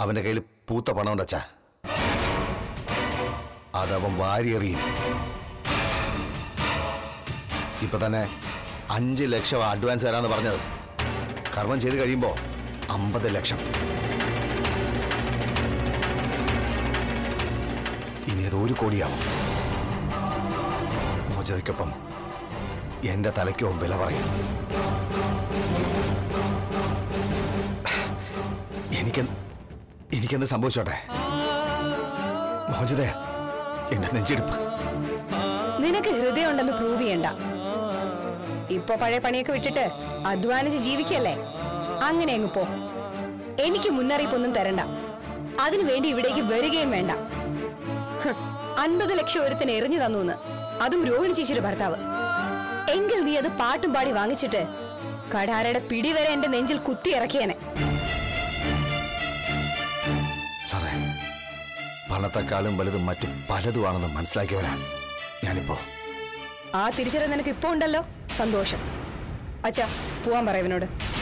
അവന്റെ കയ്യിൽ പൂത്ത പണമുണ്ട് അച്ഛാ അതവൻ വാരിയെറിയും ഇപ്പൊ തന്നെ അഞ്ച് ലക്ഷം അഡ്വാൻസ് തരാന്ന് പറഞ്ഞത് കർമ്മം ചെയ്ത് കഴിയുമ്പോ അമ്പത് ലക്ഷം ഇനി അത് ഒരു കോടിയാവും മോചതയ്ക്കൊപ്പം എന്റെ തലയ്ക്കോ വില പറയും എനിക്ക് എനിക്കെന്ത് സംഭവിച്ചോട്ടെ മോചിത എന്റെ നെഞ്ചെടുപ്പ് നിനക്ക് ഹൃദയമുണ്ടെന്ന് പ്രൂവ് ചെയ്യണ്ട ഇപ്പൊ പഴയ പണിയൊക്കെ വിട്ടിട്ട് അധ്വാനിച്ച് ജീവിക്കല്ലേ അങ്ങനെ അങ്ങ് പോ എനിക്ക് മുന്നറിയിപ്പൊന്നും തരണ്ട അതിനു വേണ്ടി ഇവിടേക്ക് വരികയും വേണ്ട ഹ്, അൻപത് ലക്ഷം ഒരുത്തിന് എറിഞ്ഞു തന്നു അതും രോഹിണി ചേച്ചിയുടെ ഭർത്താവ് എങ്കിൽ നീ അത് പാട്ടും പാടി വാങ്ങിച്ചിട്ട് കടാരയുടെ പിടി വരെ എന്റെ നെഞ്ചിൽ കുത്തി ഇറക്കിയനെ സാറേ പണത്തെക്കാളും വലുത് മറ്റു പലതുമാണെന്ന് മനസ്സിലാക്കിയവനാ ഞാനിപ്പോ ആ തിരിച്ചറിവ് നിനക്ക് ഇപ്പൊ ഉണ്ടല്ലോ സന്തോഷം അച്ഛാ പോവാൻ പറയവനോട്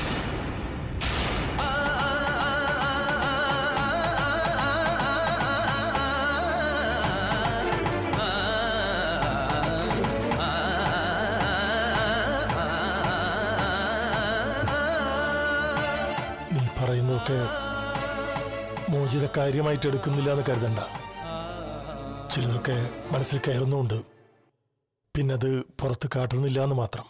നീ പറയുന്നതൊക്കെ മോചിത കാര്യമായിട്ട് എടുക്കുന്നില്ല എന്ന് കരുതണ്ട ചിലതൊക്കെ മനസ്സിൽ കയറുന്നുണ്ട് പിന്നത് പുറത്ത് കാട്ടുന്നില്ല എന്ന് മാത്രം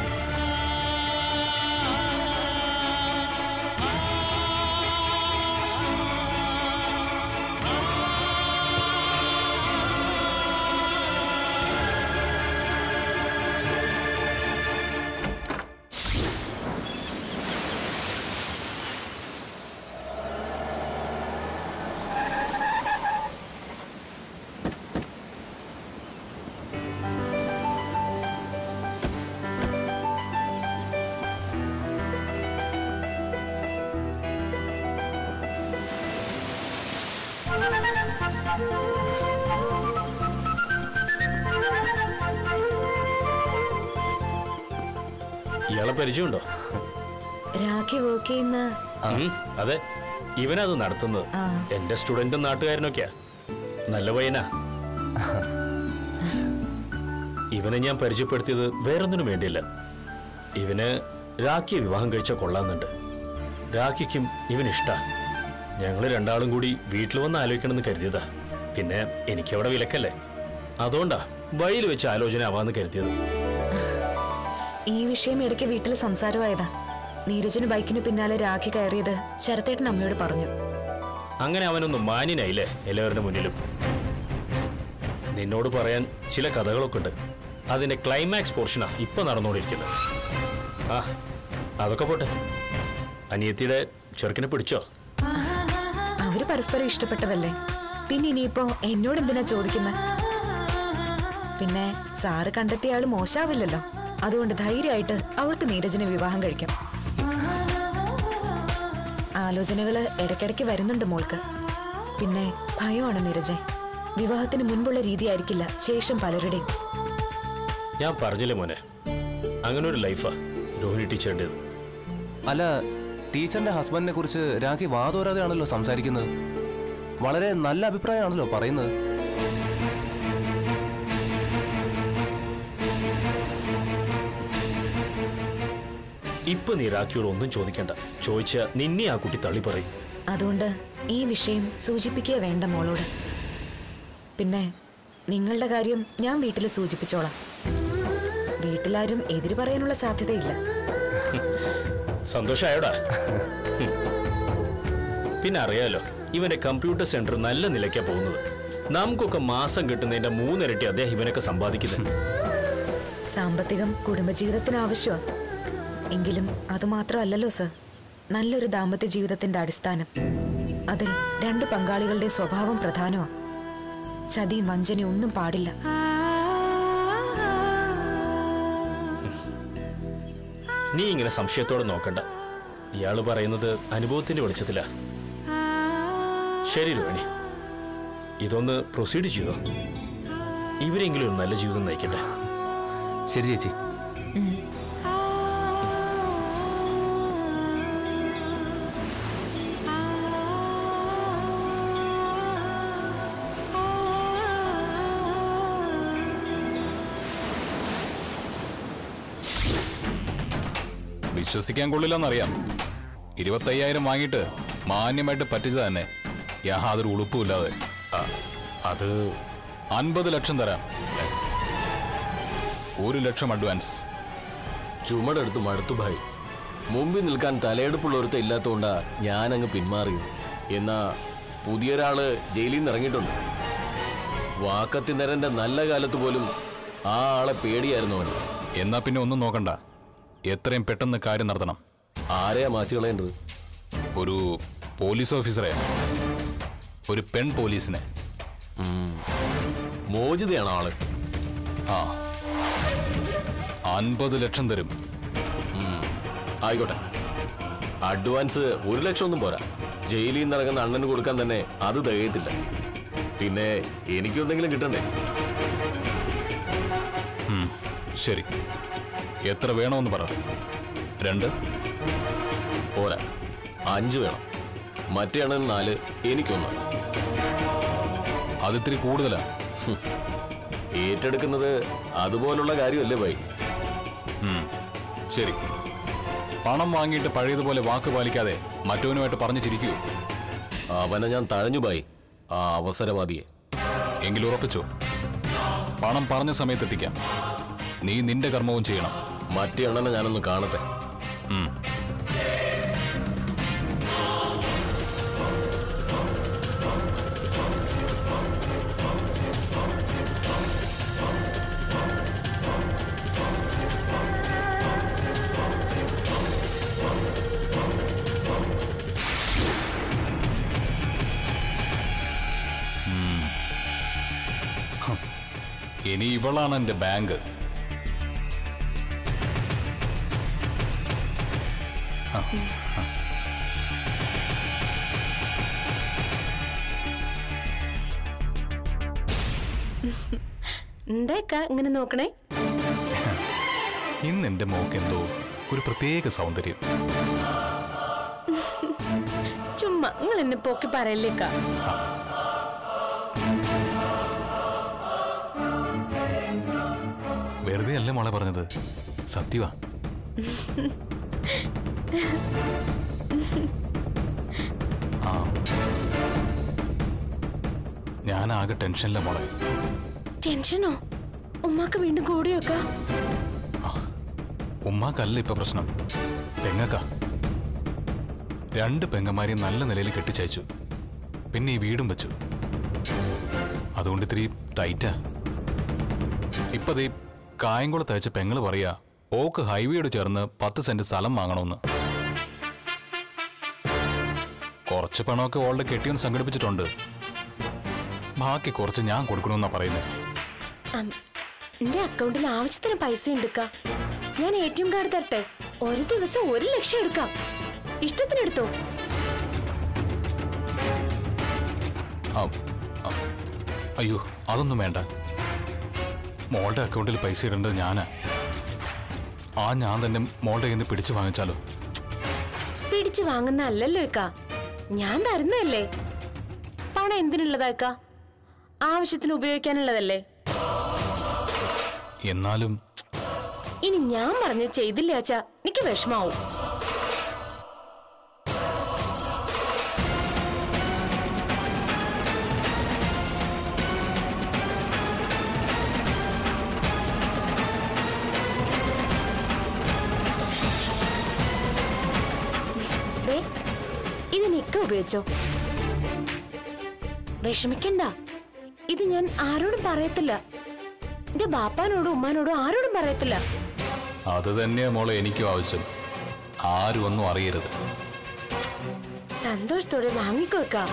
ഇയാളെ പരിചയമുണ്ടോ രാഖി വർക്ക് ചെയ്യുന്ന ഉം, അതെ ഇവനത് നടത്തുന്നത് ആ. എന്റെ സ്റ്റുഡന്റും നാട്ടുകാരനൊക്കെയാ നല്ല പയ്യനാ ഇവനെ ഞാൻ പരിചയപ്പെടുത്തിയത് വേറൊന്നിനും വേണ്ടിയില്ല ഇവന് രാഖിയെ വിവാഹം കഴിച്ച കൊള്ളാന്നുണ്ട് രാഖിക്കും ഇവൻ ഇഷ്ടാ ഞങ്ങൾ രണ്ടാളും കൂടി വീട്ടിൽ വന്ന് ആലോചിക്കണമെന്ന് കരുതിയതാ പിന്നെ എനിക്കവിടെ വിലക്കല്ലേ അതുകൊണ്ടാ വഴിയിൽ വെച്ച് ആലോചന ആവാന്ന് കരുതിയത് ഈ വിഷയം ഇടയ്ക്ക് വീട്ടിൽ സംസാരമായതാ നീരജിന് ബൈക്കിന് പിന്നാലെ രാഖി കയറിയത് ശരത്തേട്ടൻ അമ്മയോട് പറഞ്ഞു അങ്ങനെ അവനൊന്ന് മാന്യനായില്ലേ എല്ലാവരുടെ മുന്നിലും നിന്നോട് പറയാൻ ചില കഥകളൊക്കെ ഉണ്ട് അതിന്റെ ക്ലൈമാക്സ് പോർഷനാ ഇപ്പൊ നടന്നുകൊണ്ടിരിക്കുന്നത് ആ അതൊക്കെ പോട്ടെ അനിയത്തിയുടെ ചെറുക്കിനെ പിടിച്ചോ അവര് പരസ്പരം ഇഷ്ടപ്പെട്ടതല്ലേ പിന്നെ ഇനിയിപ്പോ എന്നോട് എന്തിനാ ചോദിക്കുന്നത് പിന്നെ സാറ് കണ്ടെത്തിയ ആള് മോശാവില്ലല്ലോ അതുകൊണ്ട് ധൈര്യമായിട്ട് അവൾക്ക് നീരജിനെ വിവാഹം കഴിക്കാം ആലോചനകള് ഇടയ്ക്കിടയ്ക്ക് വരുന്നുണ്ട് മോൾക്ക് പിന്നെ ഭയമാണ് നീരജെ വിവാഹത്തിന് മുൻപുള്ള രീതിയായിരിക്കില്ല ശേഷം പലരുടെയും ഞാൻ പറഞ്ഞില്ലേ മോനെ അങ്ങനെ ഒരു ലൈഫാ രോഹിണി ടീച്ചറിൻ്റെത് അല്ല ടീച്ചറിന്റെ ഹസ്ബൻഡിനെ കുറിച്ച് രാഖി വാതോരാതെയാണല്ലോ സംസാരിക്കുന്നത് വളരെ നല്ല അഭിപ്രായമാണല്ലോ പറയുന്നത് ഇപ്പൊ നീ രാഖിയോട് ഒന്നും ചോദിക്കണ്ട ചോദിച്ച നിന്നെ ആ കുട്ടി തള്ളി പറയും അതുകൊണ്ട് ഈ വിഷയം സൂചിപ്പിക്കുക വേണ്ട മോളോട് പിന്നെ നിങ്ങളുടെ കാര്യം ഞാൻ വീട്ടിൽ സൂചിപ്പിച്ചോളാം വീട്ടിലാരും എതിര് പറയാനുള്ള സാധ്യതയില്ല സന്തോഷായോടാ ഹും. പിന്നെ അറിയാലോ ഇവന്റെ കമ്പ്യൂട്ടർ സെന്റർ നല്ല നിലയ്ക്കാ പോകുന്നത് നമുക്കൊക്കെ മാസം കിട്ടുന്നതിന്റെ മൂന്നിരട്ടി അദ്ദേഹം ഇവനൊക്കെ സമ്പാദിക്കുന്നത് സാമ്പത്തികം കുടുംബജീവിതത്തിന് ആവശ്യമാണ് എങ്കിലും അതുമാത്രമല്ലല്ലോ സർ നല്ലൊരു ദാമ്പത്യ ജീവിതത്തിന്റെ അടിസ്ഥാനം അതിൽ രണ്ട് പങ്കാളികളുടെ സ്വഭാവം പ്രധാനമാണ് ചതിയും വഞ്ചനയും ഒന്നും പാടില്ല നീ ഇങ്ങനെ സംശയത്തോടെ നോക്കണ്ട ഇയാള് പറയുന്നത് അനുഭവത്തിന്റെ വെളിച്ചത്തിലാ ശരി രോഹിണി ഇതൊന്ന് പ്രൊസീഡ് ചെയ്തോ ഇവരെങ്കിലും ഒരു നല്ല ജീവിതം നയിക്കട്ടെ ശരി ചേച്ചി വിശ്വസിക്കാൻ കൊള്ളില്ലെന്നറിയാം ഇരുപത്തയ്യായിരം വാങ്ങിയിട്ട് മാന്യമായിട്ട് പറ്റിച്ചു തന്നെ യാതൊരു ഉളുപ്പുമില്ലാതെ ആ, അത് അൻപത് ലക്ഷം തരാം ഒരു ലക്ഷം അഡ്വാൻസ് ചുമടെടുത്ത് മടുത്തു ഭായി മുമ്പിൽ നിൽക്കാൻ തലയെടുപ്പുള്ള ഒരുത്ത ഇല്ലാത്തതുകൊണ്ടാ ഞാനങ്ങ് പിന്മാറിയത് എന്നാ പുതിയൊരാള് ജയിലിൽ നിന്ന് ഇറങ്ങിയിട്ടുണ്ട് വാക്കത്തിനരന്റെ നല്ല കാലത്ത് പോലും ആ ആളെ പേടിയായിരുന്നു അവൻ എന്നാ പിന്നെ ഒന്നും നോക്കണ്ട എത്രയും പെട്ടെന്ന് കാര്യം നടത്തണം ആരെയാ മാച്ചു കളയേണ്ടത് ഒരു പോലീസ് ഓഫീസറെ ഒരു പെൺ പോലീസിനെ മോചിതയാണോ ആള് ആ അൻപത് ലക്ഷം തരും ആയിക്കോട്ടെ അഡ്വാൻസ് ഒരു ലക്ഷം ഒന്നും പോരാ ജയിലിൽ നിന്ന് ഇറങ്ങുന്ന അണ്ണന് കൊടുക്കാൻ തന്നെ അത് തികയത്തില്ല പിന്നെ എനിക്കും എന്തെങ്കിലും കിട്ടണ്ടേ ഉം, ശരി എത്ര വേണമെന്ന് പറ രണ്ട് പോരാ അഞ്ച് വേണം മറ്റേ അണ്ണന് നാല് എനിക്കൊന്ന് അതിത്തിരി കൂടുതലാ ഏറ്റെടുക്കുന്നത് അതുപോലുള്ള കാര്യമല്ലേ ബൈ ഉം, ശരി പണം വാങ്ങിയിട്ട് പഴയതുപോലെ വാക്ക് പാലിക്കാതെ മറ്റവനുമായിട്ട് പറഞ്ഞു ചിരിക്കൂ അവനെ ഞാൻ തഴഞ്ഞു ബൈ ആ അവസരവാദിയെ എങ്കിൽ ഉറപ്പിച്ചോ പണം പറഞ്ഞ സമയത്ത് എത്തിക്കാം നീ നിന്റെ കർമ്മവും ചെയ്യണം മറ്റേ അണ്ണനെ ഞാനൊന്ന് കാണട്ടെ ഉം. ഉം. ഹും. ഇനി ഇവളാണ് എന്റെ ബാങ്ക് എന്താ ഇങ്ങനെ നോക്കണേ ഇന്ന് എന്റെ മോക്ക് എന്തോ ഒരു പ്രത്യേക സൗന്ദര്യം ചുമ്മാ നിങ്ങൾ എന്നെ പോക്കി പറയല്ലേക്കാ വെറുതെ അല്ലേ മോളെ പറഞ്ഞത് സത്യവാ ആ ഞാനാകെ ടെൻഷനില്ല മോളെ ടെൻഷനോ ഉമ്മാക്ക് വീണ്ടും കൂടിയൊക്കെ ഉമ്മാക്കല്ല ഇപ്പൊ പ്രശ്നം പെങ്ങക്ക രണ്ട് പെങ്ങന്മാരെയും നല്ല നിലയിൽ കെട്ടിച്ചയച്ചു പിന്നെ ഈ വീടും വെച്ചു അതുകൊണ്ട് ഇത്തിരി ടൈറ്റാ ഇപ്പൊ ദേ കായംകുളത്ത് അയച്ച പെങ്ങള് പറയാ ഓക്ക് ഹൈവേയോട് ചേർന്ന് പത്ത് സെന്റ് സ്ഥലം വാങ്ങണമെന്ന് കുറച്ച് പണമൊക്കെ ഓളുടെ കെട്ടിയൊന്ന് സംഘടിപ്പിച്ചിട്ടുണ്ട് ബാക്കി കുറച്ച് ഞാൻ കൊടുക്കണമെന്നാ പറയുന്നത് എന്റെ അക്കൗണ്ടിൽ ആവശ്യത്തിന് പൈസ എടുക്ക ഞാൻ എ ടി എം കാർഡ് തരട്ടെ ഒരു ദിവസം ഒരു ലക്ഷം എടുക്കാം ഇഷ്ടത്തിന് എടുത്തോ ആ, ആ, അയ്യോ അതൊന്നും വേണ്ട മോളുടെ അക്കൗണ്ടിൽ പൈസ ഇടേണ്ടത് ഞാനാ ആ ഞാൻ തന്നെ മോളുടെ കയ്യിൽ നിന്ന് പിടിച്ചു വാങ്ങിച്ചാലോ പിടിച്ചു വാങ്ങുന്ന അല്ലല്ലോ ഇക്ക ഞാൻ തരുന്നതല്ലേ പണം എന്തിനുള്ളതാ ഇക്ക ആവശ്യത്തിന് ഉപയോഗിക്കാനുള്ളതല്ലേ എന്നാലും ഇനി ഞാൻ പറഞ്ഞ് ചെയ്തില്ല അച്ഛാ എനിക്ക് വിഷമാവും ദേ, ഇത് നിക്ക ഉപയോഗിച്ചോ വിഷമിക്കണ്ട ഇത് ഞാൻ ആരോടും പറയത്തില്ല എന്റെ ബാപ്പാനോടും ഉമ്മാനോടും ആരോടും പറയത്തില്ല അത് തന്നെയാ മോളെ എനിക്കും ആവശ്യം ആരും ഒന്നും അറിയരുത് സന്തോഷത്തോടെ വാങ്ങിക്കൊടുക്കാം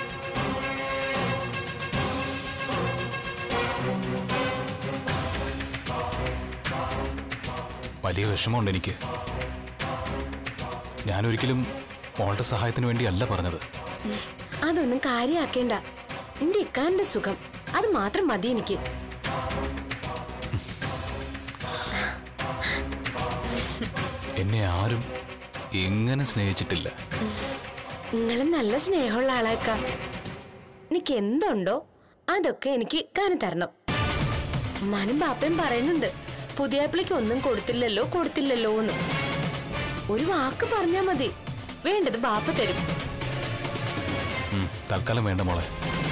വലിയ വിഷമമുണ്ട് എനിക്ക് ഞാനൊരിക്കലും മോളുടെ സഹായത്തിന് വേണ്ടിയല്ല പറഞ്ഞത് അതൊന്നും കാര്യാക്കേണ്ട എന്റെ ഇക്കാന്റെ സുഖം അത് മാത്രം മതി എനിക്ക് എന്നെ ആരും എങ്ങനെ സ്നേഹിച്ചിട്ടില്ല നിങ്ങൾ നല്ല സ്നേഹമുള്ള ആളാക്കാം എനിക്ക് എന്തുണ്ടോ അതൊക്കെ എനിക്ക് കാര്യം തരണം ഉമ്മാനും ബാപ്പയും പറയുന്നുണ്ട് പുതിയ ആപ്പിളിക്ക് ഒന്നും കൊടുത്തില്ലല്ലോ കൊടുത്തില്ലല്ലോ എന്ന് ഒരു വാക്ക് പറഞ്ഞാ മതി വേണ്ടത് ബാപ്പ തരും ഉം, തൽക്കാലം വേണ്ട മോളെ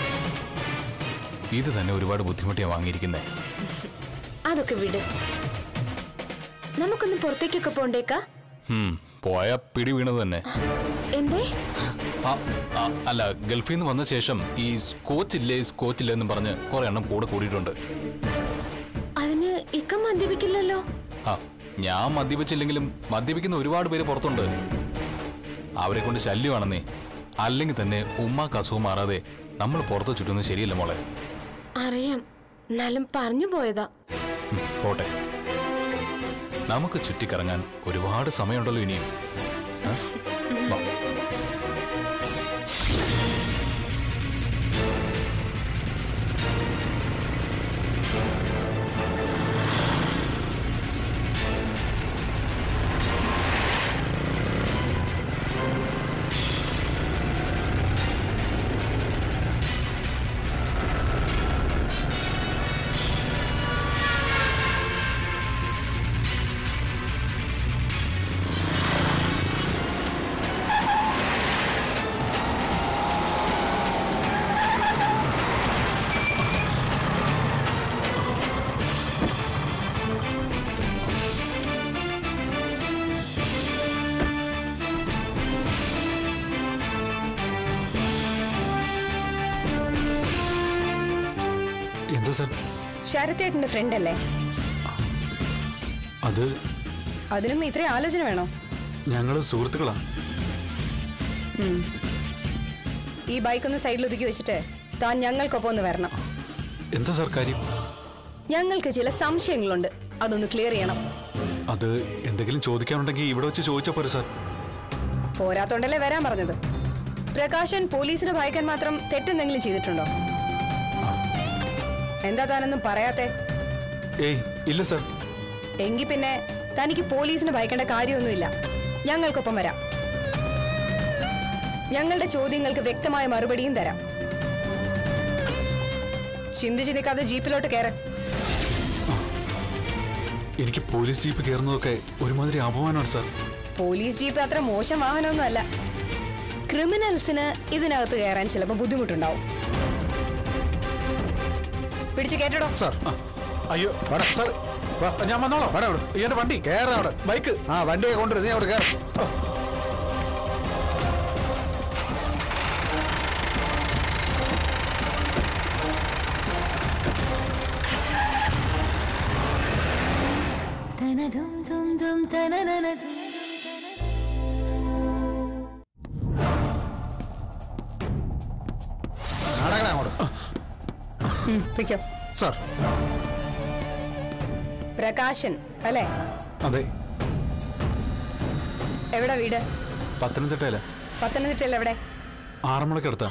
ഇത് തന്നെ ഒരുപാട് ബുദ്ധിമുട്ടിയാ വാങ്ങിയിരിക്കുന്നേ അതൊക്കെ വിട് നമുക്കൊന്ന് പുറത്തേക്കൊക്കെ പോണ്ടേക്കാ ഉം, പോയാ പിടി വീണത് തന്നെ എന്തേ ആ, ആ, അല്ല ഗൾഫിൽ നിന്ന് വന്ന ശേഷം ഈ സ്കോച്ച് ഇല്ലേ സ്കോച്ച് ഇല്ലേ എന്നും പറഞ്ഞ് കുറെ എണ്ണം കൂടെ കൂടിയിട്ടുണ്ട് അതിന് ഇക്ക മദ്യപിക്കില്ലല്ലോ ആ ഞാൻ മദ്യപിച്ചില്ലെങ്കിലും മദ്യപിക്കുന്ന ഒരുപാട് പേര് പുറത്തുണ്ട് അവരെ കൊണ്ട് ശല്യമാണെന്നേ അല്ലെങ്കിൽ തന്നെ ഉമ്മാക്ക് അസുഖം മാറാതെ നമ്മൾ പുറത്ത് ചുറ്റുന്നത് ശരിയല്ല മോളെ അറിയാം എന്നാലും പറഞ്ഞു പോയതാ ഉം, പോട്ടെ നമുക്ക് ചുറ്റിക്കറങ്ങാൻ ഒരുപാട് സമയമുണ്ടല്ലോ ഇനിയും ആ? വാ. എന്താ സാർ ശരത്തേട്ടന്റെ ഫ്രണ്ട് അല്ലേ അത് അതിനും ഇത്രയും ആലോചന വേണോ ഞങ്ങൾ സുഹൃത്തുക്കളാ ഉം. ഈ ബൈക്ക് ഒന്ന് സൈഡിൽ ഒതുക്കി വെച്ചിട്ട് താൻ ഞങ്ങൾക്കൊപ്പം ഒന്ന് വരണം എന്താ സാർ കാര്യം ഞങ്ങൾക്ക് ചില സംശയങ്ങളുണ്ട് അതൊന്ന് ക്ലിയർ ചെയ്യണം അത് എന്തെങ്കിലും ചോദിക്കാനുണ്ടെങ്കിൽ ഇവിടെ വെച്ച് ചോദിച്ചാൽ പോരെ സാർ പോരാത്തോണ്ടല്ലേ വരാൻ പറഞ്ഞത് പ്രകാശൻ പോലീസിനെ ഭയക്കാൻ മാത്രം തെറ്റെന്തെങ്കിലും ചെയ്തിട്ടുണ്ടോ എന്താ താനൊന്നും പറയാത്തെ ഏയ് ഇല്ല സാർ എങ്കിൽ പിന്നെ തനിക്ക് പോലീസിനെ ഭയക്കേണ്ട കാര്യമൊന്നുമില്ല ഞങ്ങൾക്കൊപ്പം വരാം ഞങ്ങളുടെ ചോദ്യങ്ങൾക്ക് വ്യക്തമായ മറുപടിയും തരാം ചിന്തിച്ച് നിൽക്കാതെ ജീപ്പിലോട്ട് കയറ എനിക്ക് പോലീസ് ജീപ്പ് കയറുന്നതൊക്കെ ഒരുമാതിരി അപമാനമാണ് സാർ പോലീസ് ജീപ്പ് അത്ര മോശം വാഹനമൊന്നും അല്ല ക്രിമിനൽസിന് ഇതിനകത്ത് കയറാൻ ചിലപ്പോൾ ബുദ്ധിമുട്ടുണ്ടാവും പിടിച്ച് കേട്ടോ സാർ അയ്യോ സാർ ഞാൻ വന്നോളാം എന്റെ വണ്ടി കേറാ അവിടെ ബൈക്ക് ആ വണ്ടിയെ കൊണ്ടുവരും നീ അവിടെ കയറും നടക്കണേ അങ്ങോട്ട് പിക്കോ സാർ പ്രകാശൻ അല്ലേ അതെ എവിടെ വീട് പത്തനംതിട്ടയില പത്തനംതിട്ടയിൽ എവിടെ ആറന്മുളക്കടുത്താ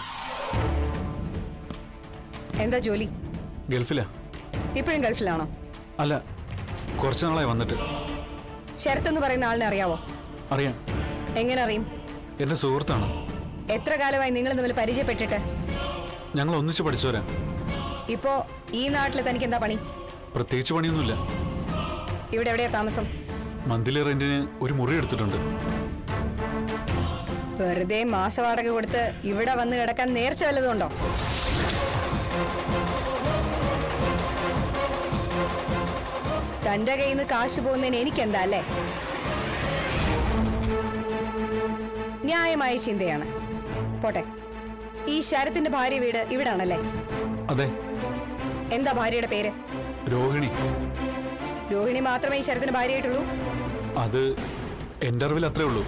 എന്താ ജോലി ഗൾഫിലാ ഇപ്പോഴും ഗൾഫിലാണോ അല്ല കുറച്ച് നാളായി വന്നിട്ട് ശരത്ത് എന്ന് പറയുന്ന ആളിനെ അറിയാവോ അറിയാം എങ്ങനെ അറിയും എൻ്റെ സുഹൃത്താണ് എത്ര കാലമായി നിങ്ങൾ തമ്മിൽ പരിചയപ്പെട്ടിട്ട് ഞങ്ങൾ ഒന്നിച്ച് പഠിച്ചവരാ ഇപ്പോ ഈ നാട്ടിൽ തനിക്ക് എന്താ പണി പ്രത്യേകിച്ച് പണിയൊന്നുമില്ല ഇവിടെ എവിടെയാ താമസം മന്ത്ലി റെന്റിന് ഒരു മുറി എടുത്തിട്ടുണ്ട് വെറുതെ മാസവാടക കൊടുത്ത് ഇവിടെ വന്ന് കിടക്കാൻ നേർച്ച വല്ലതുണ്ടോ തന്റെ കയ്യിൽ നിന്ന് കാശ് പോകുന്നതിന് എനിക്കെന്താ അല്ലേ ന്യായമായ ചിന്തയാണ് പോട്ടെ ഈ ശരത്തിന്റെ ഭാര്യ വീട് ഇവിടാണല്ലേ അതെ എന്താ ഭാര്യയുടെ പേര് രോഹിണി രോഹിണി മാത്രമേ ഈ ശരത്തിന് ഭാര്യയായിട്ടുള്ളൂ അത് എൻ്റെ അറിവിൽ അത്രേ ഉള്ളൂ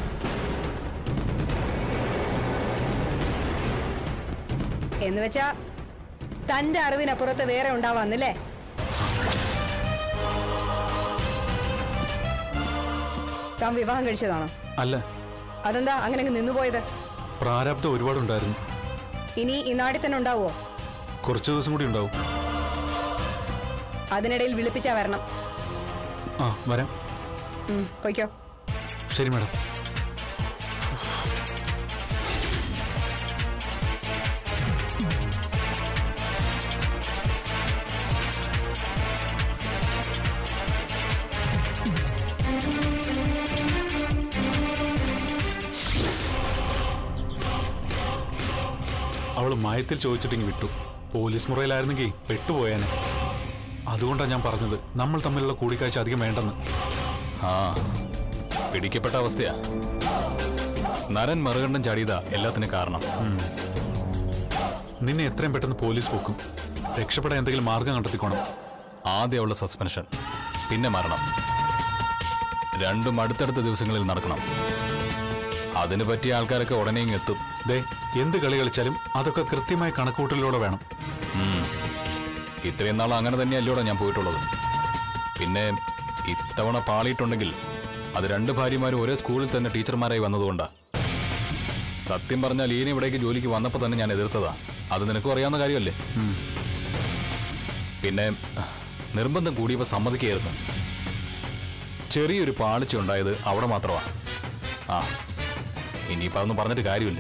എന്ന് വെച്ചാ തന്റെ അറിവിനപ്പുറത്ത് വേറെ ഉണ്ടാവാന്നില്ലേ താൻ വിവാഹം കഴിച്ചതാണോ അല്ല അതെന്താ അങ്ങനെ അങ്ങ് നിന്നുപോയത് പ്രാരാബ്ദം ഒരുപാടുണ്ടായിരുന്നു ഇനി ഈ നാട്ടിൽ തന്നെ ഉണ്ടാവുമോ കുറച്ച് ദിവസം കൂടി ഉണ്ടാവും അതിനിടയിൽ വിളിപ്പിച്ചാ വരണം ആ വരാം ഉം, പൊയ്ക്കോ ശരി മാഡം അവൾ മയത്തിൽ ചോദിച്ചിട്ടെങ്കിൽ വിട്ടു പോലീസ് മുറയിലായിരുന്നെങ്കിൽ പെട്ടുപോയേനെ അതുകൊണ്ടാണ് ഞാൻ പറഞ്ഞത് നമ്മൾ തമ്മിലുള്ള കൂടിക്കാഴ്ച അധികം വേണ്ടെന്ന് ആ പിടിക്കപ്പെട്ട അവസ്ഥയാ നരൻ മറുകണ്ഠം ചാടിയതാ എല്ലാത്തിനും കാരണം നിന്നെ എത്രയും പെട്ടെന്ന് പോലീസ് പോക്കും രക്ഷപ്പെടാൻ എന്തെങ്കിലും മാർഗം കണ്ടെത്തിക്കോണം ആദ്യം അവളുടെ സസ്പെൻഷൻ പിന്നെ മരണം രണ്ടും അടുത്തടുത്ത ദിവസങ്ങളിൽ നടക്കണം അതിന് പറ്റിയ ആൾക്കാരൊക്കെ ഉടനെ ഇങ്ങ് എത്തും ദേ എന്ത് കളി കളിച്ചാലും അതൊക്കെ കൃത്യമായ കണക്കൂട്ടലിലൂടെ വേണം ഉം. ഇത്രയും നാൾ അങ്ങനെ തന്നെയല്ലോടെ ഞാൻ പോയിട്ടുള്ളത് പിന്നെ ഇത്തവണ പാളിയിട്ടുണ്ടെങ്കിൽ അത് രണ്ട് ഭാര്യമാരും ഒരേ സ്കൂളിൽ തന്നെ ടീച്ചർമാരായി വന്നതുകൊണ്ടാ സത്യം പറഞ്ഞാൽ ലീന ഇവിടേക്ക് ജോലിക്ക് വന്നപ്പോൾ തന്നെ ഞാൻ എതിർത്തതാ അത് നിനക്കും അറിയാവുന്ന കാര്യമല്ലേ പിന്നെ നിർബന്ധം കൂടിയപ്പോൾ സമ്മതിക്കുകയായിരുന്നു ചെറിയൊരു പാളിച്ച ഉണ്ടായത് അവിടെ മാത്രമാണ് ആ ഇനിയിപ്പോൾ അതൊന്നും പറഞ്ഞിട്ട് കാര്യമില്ല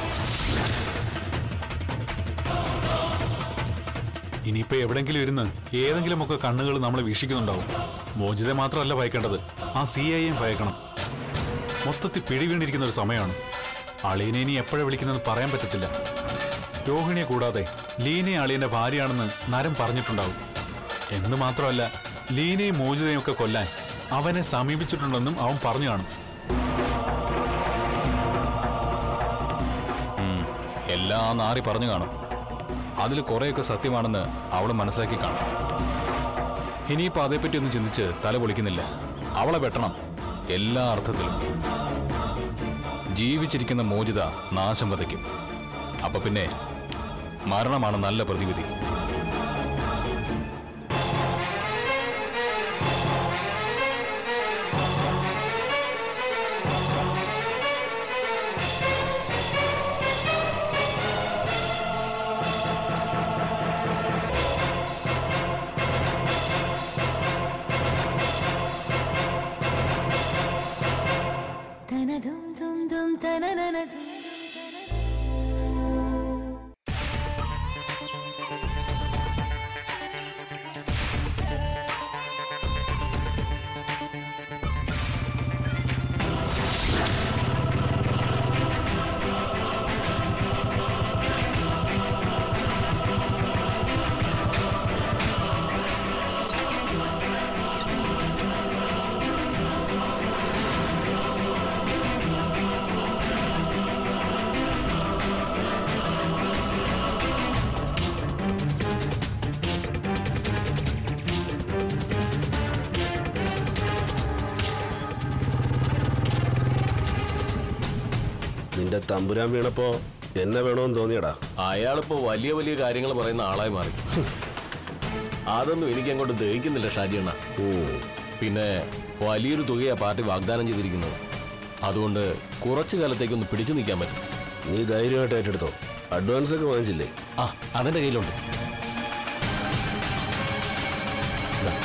ഇനിയിപ്പോ എവിടെങ്കിലും ഇരുന്ന് ഏതെങ്കിലുമൊക്കെ കണ്ണുകൾ നമ്മളെ വീക്ഷിക്കുന്നുണ്ടാവും മോചിതെ മാത്രമല്ല ഭയക്കേണ്ടത് ആ സി ഐയും ഭയക്കണം മൊത്തത്തിൽ പിടി വീണിരിക്കുന്ന ഒരു സമയമാണ് അളീനെ ഇനി എപ്പോഴാണ് വിളിക്കുന്നതെന്ന് പറയാൻ പറ്റത്തില്ല രോഹിണിയെ കൂടാതെ ലീനയെ അളിയന്റെ ഭാര്യയാണെന്ന് നരം പറഞ്ഞിട്ടുണ്ടാവും എന്ന് മാത്രമല്ല ലീനയും മോചിതയും ഒക്കെ കൊല്ലാൻ അവനെ സമീപിച്ചിട്ടുണ്ടെന്നും അവൻ പറഞ്ഞു കാണും ഉം. എല്ലാം നാറി പറഞ്ഞു കാണും അതിൽ കുറേയൊക്കെ സത്യമാണെന്ന് അവൾ മനസ്സിലാക്കി കാണും ഇനിയിപ്പോൾ അതേപ്പറ്റി ഒന്നും ചിന്തിച്ച് തല പൊളിക്കുന്നില്ല അവളെ വെട്ടണം എല്ലാ അർത്ഥത്തിലും ജീവിച്ചിരിക്കുന്ന മോചിത നാശം വതയ്ക്കും അപ്പൊ പിന്നെ മരണമാണ് നല്ല പ്രതിവിധി നിന്റെ തമ്പുരാൻ വീണപ്പോ എന്നെ വേണോന്ന് തോന്നിയടാ അയാളിപ്പോ വലിയ വലിയ കാര്യങ്ങൾ പറയുന്ന ആളായി മാറി അതൊന്നും എനിക്ക് അങ്ങോട്ട് ദഹിക്കുന്നില്ല ഷാജിയണ്ണ പിന്നെ വലിയൊരു തുകയാ പാർട്ടി വാഗ്ദാനം ചെയ്തിരിക്കുന്നത് അതുകൊണ്ട് കുറച്ചു കാലത്തേക്കൊന്ന് പിടിച്ചു നിൽക്കാൻ പറ്റും നീ ധൈര്യമായിട്ട് ഏറ്റെടുത്തോ അഡ്വാൻസ് ഒക്കെ വാങ്ങിച്ചില്ലേ ആ അതെന്റെ കയ്യിലുണ്ട് ദാ.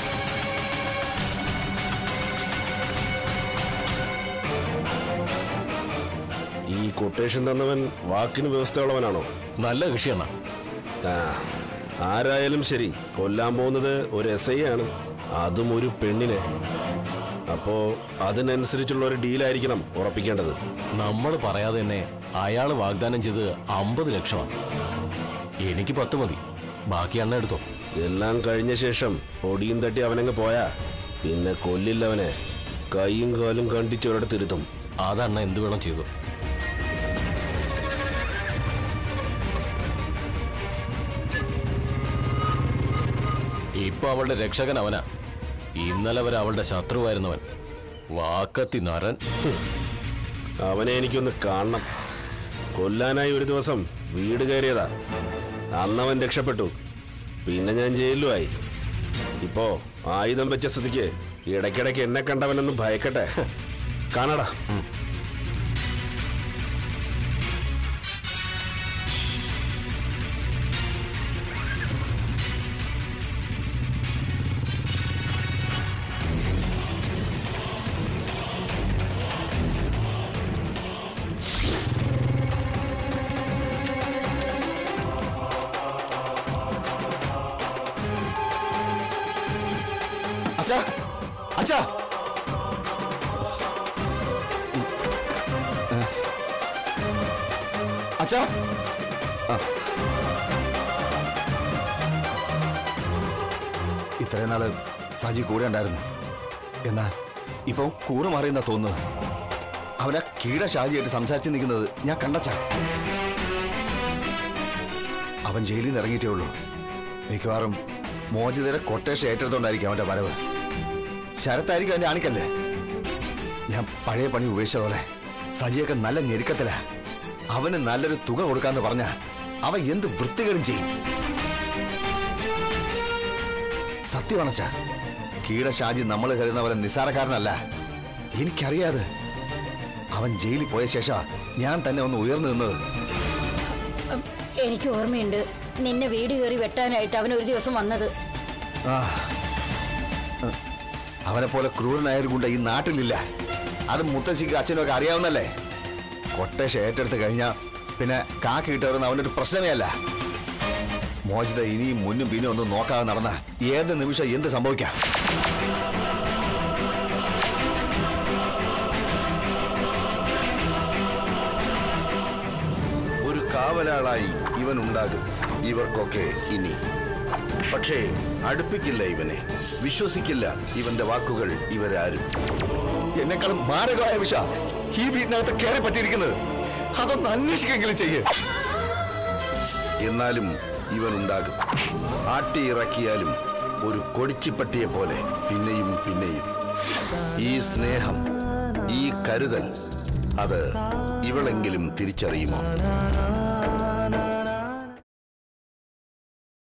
ഈ കൊട്ടേഷൻ തന്നവൻ വാക്കിന് വ്യവസ്ഥയുള്ളവനാണോ നല്ല കൃഷിയണ്ണ ആ ആരായാലും ശരി കൊല്ലാൻ പോകുന്നത് ഒരു എസ് ഐ ആണ് അതും ഒരു പെണ്ണിനെ അപ്പോ അതിനനുസരിച്ചുള്ള ഒരു ഡീലായിരിക്കണം ഉറപ്പിക്കേണ്ടത് നമ്മൾ പറയാതെ തന്നെ അയാൾ വാഗ്ദാനം ചെയ്ത് അമ്പത് ലക്ഷമാണ് എനിക്ക് പത്ത് മതി ബാക്കി അണ്ണ എടുത്തോ എല്ലാം കഴിഞ്ഞ ശേഷം പൊടിയും തട്ടി അവനങ്ങ് പോയാ പിന്നെ കൊല്ലില്ലവനെ കൈയും കാലും കണ്ടിച്ചൊരിടത്തിരുത്തും അതണ്ണ എന്ത് വേണം ചെയ്തു ഇപ്പൊ അവളുടെ രക്ഷകൻ അവനാ ഇന്നലെ വരെ അവളുടെ ശത്രുവായിരുന്നവൻ വാക്കത്തി നരൻ അവനെ എനിക്കൊന്ന് കാണണം കൊല്ലാനായി ഒരു ദിവസം വീട് കയറിയതാ അന്നവൻ രക്ഷപ്പെട്ടു പിന്നെ ഞാൻ ജയിലുമായി ഇപ്പോ ആയുധം വെച്ച സ്ഥിതിക്ക് ഇടയ്ക്കിടയ്ക്ക് എന്നെ കണ്ടവനൊന്നും ഭയക്കട്ടെ കാണടാ അച്ഛാ അച്ഛാ അച്ഛാ ആ ഇത്രയും നാള് സജി കൂടെ ഉണ്ടായിരുന്നു എന്നാ ഇപ്പൊ കൂറ് മാറിയെന്നാ തോന്നുന്നത് അവനെ കീട ഷാജിയായിട്ട് സംസാരിച്ച് നിൽക്കുന്നത് ഞാൻ കണ്ടച്ച അവൻ ജയിലിൽ നിന്ന് ഇറങ്ങിയിട്ടേ ഉള്ളൂ മിക്കവാറും മോചിതരെ കൊട്ടേഷൻ ഏറ്റെടുത്തോണ്ടായിരിക്കും അവന്റെ വരവ് ശരത്തായിരിക്കും അവന്റെ ആണിക്കല്ലേ ഞാൻ പഴയ പണി ഉപേക്ഷിച്ചതോടെ സജിയൊക്കെ നല്ല ഞെരുക്കത്തില അവന് നല്ലൊരു തുക കൊടുക്കാന്ന് പറഞ്ഞ അവൻ എന്ത് വൃത്തികളും ചെയ്യും സത്യമാണച്ച കീടശാജി നമ്മൾ കരുതുന്നവരെ നിസ്സാരക്കാരനല്ല എനിക്കറിയാതെ അവൻ ജയിലിൽ പോയ ശേഷം ഞാൻ തന്നെ ഒന്ന് ഉയർന്നു നിന്നത് എനിക്ക് ഓർമ്മയുണ്ട് നിന്നെ വീട് കയറി വെട്ടാനായിട്ട് അവൻ ഒരു ദിവസം വന്നത് ആ. അവനെ പോലെ ക്രൂരനായ ഒരു ഗുണ്ട ഈ നാട്ടിലില്ല അത് മുത്തശ്ശിക്ക് അച്ഛനും ഒക്കെ അറിയാവുന്നല്ലേ കൊട്ടേഷൻ ഏറ്റെടുത്ത് കഴിഞ്ഞാൽ പിന്നെ കാക്കി കിട്ടുന്ന അവനൊരു പ്രശ്നമേ അല്ല മോചിത ഇനിയും മുന്നും പിന്നും ഒന്നും നോക്കാതെ നടന്ന ഏത് നിമിഷം എന്ത് സംഭവിക്കാം ഒരു കാവലാളായി ഇവൻ ഉണ്ടാകും ഇവർക്കൊക്കെ ഇനി പക്ഷേ അടുപ്പിക്കില്ല ഇവനെ വിശ്വസിക്കില്ല ഇവന്റെ വാക്കുകൾ ഇവരാരും എന്നെക്കാളും മാരകമായ വിഷ ഈ വീടിനകത്ത് കയറി പറ്റിയിരിക്കുന്നത് അതൊന്ന് അന്വേഷിക്കെങ്കിലും ചെയ്യേ എന്നാലും ഇവൻ ഉണ്ടാകും ആട്ടിയിറക്കിയാലും ഒരു കൊടിച്ചിപ്പട്ടിയെ പോലെ പിന്നെയും പിന്നെയും ഈ സ്നേഹം ഈ കരുതൽ അത് ഇവളെങ്കിലും തിരിച്ചറിയുമോ